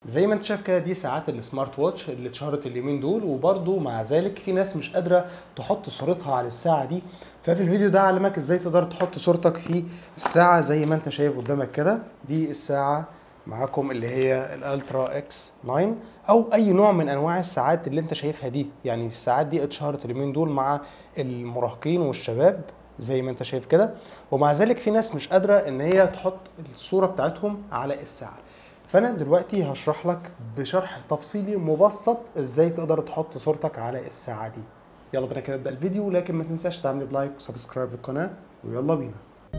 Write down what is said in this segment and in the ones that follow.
زي ما انت شايف كده دي ساعات السمارت واتش اللي اتشهرت اليومين دول وبرضه مع ذلك في ناس مش قادره تحط صورتها على الساعه دي ففي الفيديو ده اعلمك ازاي تقدر تحط صورتك في الساعه زي ما انت شايف قدامك كده دي الساعه معاكم اللي هي الالترا اكس 9 او اي نوع من انواع الساعات اللي انت شايفها دي يعني الساعات دي اتشهرت اليومين دول مع المراهقين والشباب زي ما انت شايف كده ومع ذلك في ناس مش قادره ان هي تحط الصوره بتاعتهم على الساعه فانا دلوقتي هشرح لك بشرح تفصيلي مبسط ازاي تقدر تحط صورتك على الساعه دي يلا بينا كده نبدا الفيديو لكن ما تنساش تعمل بلايك وسبسكرايب للقناه ويلا بينا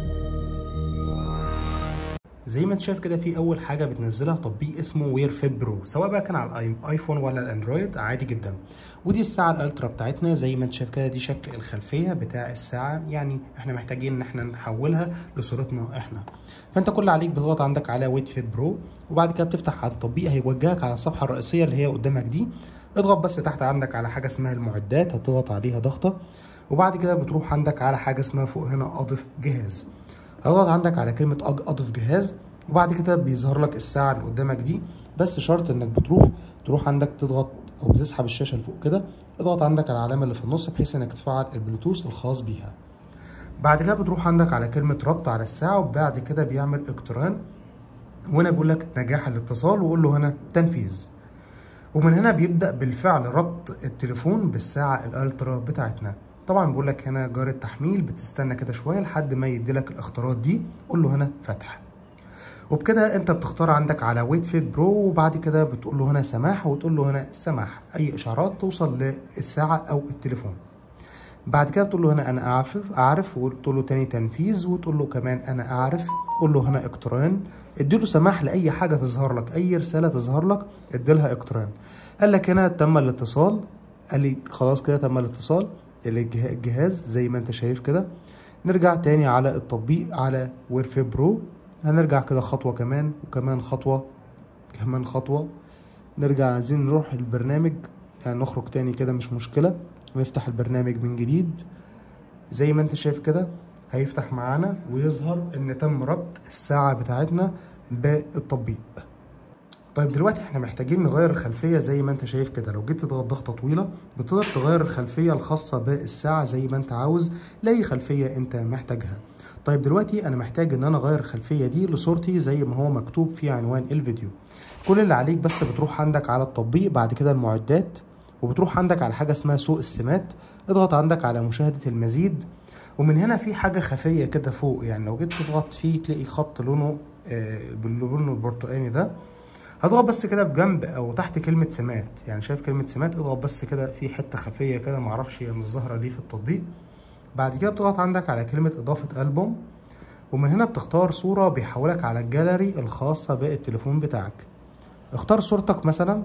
زي ما انت شايف كده في اول حاجه بتنزلها تطبيق اسمه وير فيت برو سواء بقى كان على الايفون ولا الاندرويد عادي جدا ودي الساعه الالترا بتاعتنا زي ما انت شايف كده دي شكل الخلفيه بتاع الساعه يعني احنا محتاجين ان احنا نحولها لصورتنا احنا فانت كل اللي عليك بتضغط عندك على ويت فيت برو وبعد كده بتفتح على التطبيق هيوجهك على الصفحه الرئيسيه اللي هي قدامك دي اضغط بس تحت عندك على حاجه اسمها المعدات هتضغط عليها ضغطه وبعد كده بتروح عندك على حاجه اسمها فوق هنا اضف جهاز هتضغط عندك على كلمه اضف جهاز وبعد كده بيظهر لك الساعه اللي قدامك دي بس شرط انك بتروح تروح عندك تضغط او بتسحب الشاشه لفوق كده اضغط عندك على العلامه اللي في النص بحيث انك تفعل البلوتوث الخاص بيها بعد كده بتروح عندك على كلمه ربط على الساعه وبعد كده بيعمل اقتران وهنا بيقول لك نجاح الاتصال وقول له هنا تنفيذ ومن هنا بيبدا بالفعل ربط التليفون بالساعه الالترا بتاعتنا طبعا بيقول لك هنا جار التحميل بتستنى كده شويه لحد ما يدي لك الاختيارات دي قول له هنا فتح وبكده انت بتختار عندك على ويت فيت برو وبعد كده بتقول له هنا سماح وتقول له هنا سماح اي اشعارات توصل للساعه او التليفون بعد كده بتقول له هنا انا اعرف اعرف وتقول له تاني تنفيذ وتقول له كمان انا اعرف قول له هنا اقتران اديله سماح لاي حاجه تظهر لك اي رساله تظهر لك اديلها اقتران قال لك هنا تم الاتصال قال لي خلاص كده تم الاتصال الجهاز زي ما انت شايف كده نرجع تاني على التطبيق على ويرفي برو هنرجع كده خطوة كمان وكمان خطوة كمان خطوة نرجع عايزين نروح البرنامج يعني نخرج تاني كده مش مشكلة ونفتح البرنامج من جديد زي ما انت شايف كده هيفتح معانا ويظهر ان تم ربط الساعة بتاعتنا بالتطبيق طيب دلوقتي احنا محتاجين نغير الخلفية زي ما انت شايف كده لو جيت تضغط ضغطة طويلة بتقدر تغير الخلفية الخاصة بالساعة زي ما انت عاوز لأي خلفية انت محتاجها طيب دلوقتي انا محتاج ان انا اغير الخلفيه دي لصورتي زي ما هو مكتوب في عنوان الفيديو كل اللي عليك بس بتروح عندك على التطبيق بعد كده المعدات وبتروح عندك على حاجه اسمها سوق السمات اضغط عندك على مشاهده المزيد ومن هنا في حاجه خفيه كده فوق يعني لو جيت تضغط فيه تلاقي خط لونه آه باللون البرتقاني ده هضغط بس كده في جنب او تحت كلمه سمات يعني شايف كلمه سمات اضغط بس كده في حته خفيه كده معرفش هي مش ظاهره ليه في التطبيق بعد كده بتضغط عندك على كلمة إضافة ألبوم ومن هنا بتختار صورة بيحولك على الجاليري الخاصة بالتليفون بتاعك اختار صورتك مثلا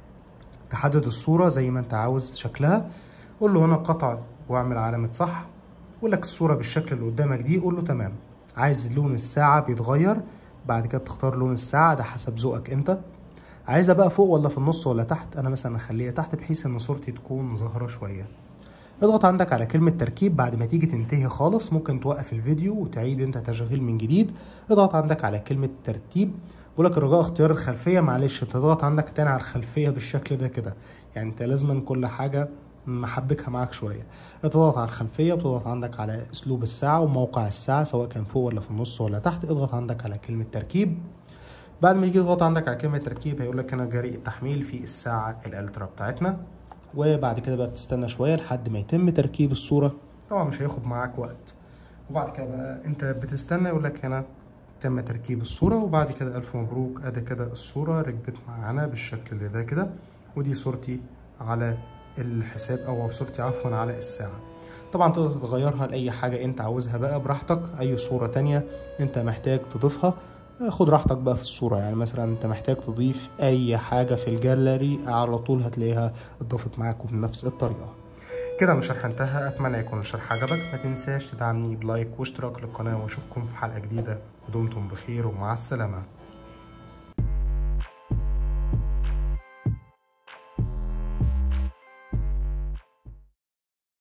تحدد الصورة زي ما انت عاوز شكلها قول له هنا قطع واعمل علامة صح يقول لك الصورة بالشكل اللي قدامك دي قول له تمام عايز لون الساعة بيتغير بعد كده بتختار لون الساعة ده حسب ذوقك انت عايزها بقى فوق ولا في النص ولا تحت انا مثلا اخليها تحت بحيث ان صورتي تكون ظاهرة شوية اضغط عندك على كلمة تركيب بعد ما تيجي تنتهي خالص ممكن توقف الفيديو وتعيد انت تشغيل من جديد اضغط عندك على كلمة ترتيب بيقولك رجاء اختيار الخلفية معلش تضغط عندك تاني على الخلفية بالشكل ده كده يعني انت لازما كل حاجة محبكها معاك شوية اضغط على الخلفية وتضغط عندك على اسلوب الساعة وموقع الساعة سواء كان فوق ولا في النص ولا تحت اضغط عندك على كلمة تركيب بعد ما يجي تضغط عندك على كلمة تركيب هيقولك هنا جري التحميل في الساعة الالترا بتاعتنا وبعد كده بقى بتستنى شويه لحد ما يتم تركيب الصوره طبعا مش هياخد معاك وقت وبعد كده بقى انت بتستنى يقول لك هنا تم تركيب الصوره وبعد كده الف مبروك ادي كده الصوره ركبت معانا بالشكل اللي ده كده ودي صورتي على الحساب او صورتي عفوا على الساعه طبعا تقدر تغيرها لاي حاجه انت عاوزها بقى براحتك اي صوره تانية انت محتاج تضيفها خد راحتك بقى في الصورة يعني مثلا انت محتاج تضيف اي حاجة في الجاليري على طول هتلاقيها اتضافت معاك وبنفس الطريقة كده الشرح انتهى اتمنى يكون الشرح عجبك ما تنساش تدعمني بلايك واشتراك للقناة واشوفكم في حلقة جديدة ودمتم بخير ومع السلامة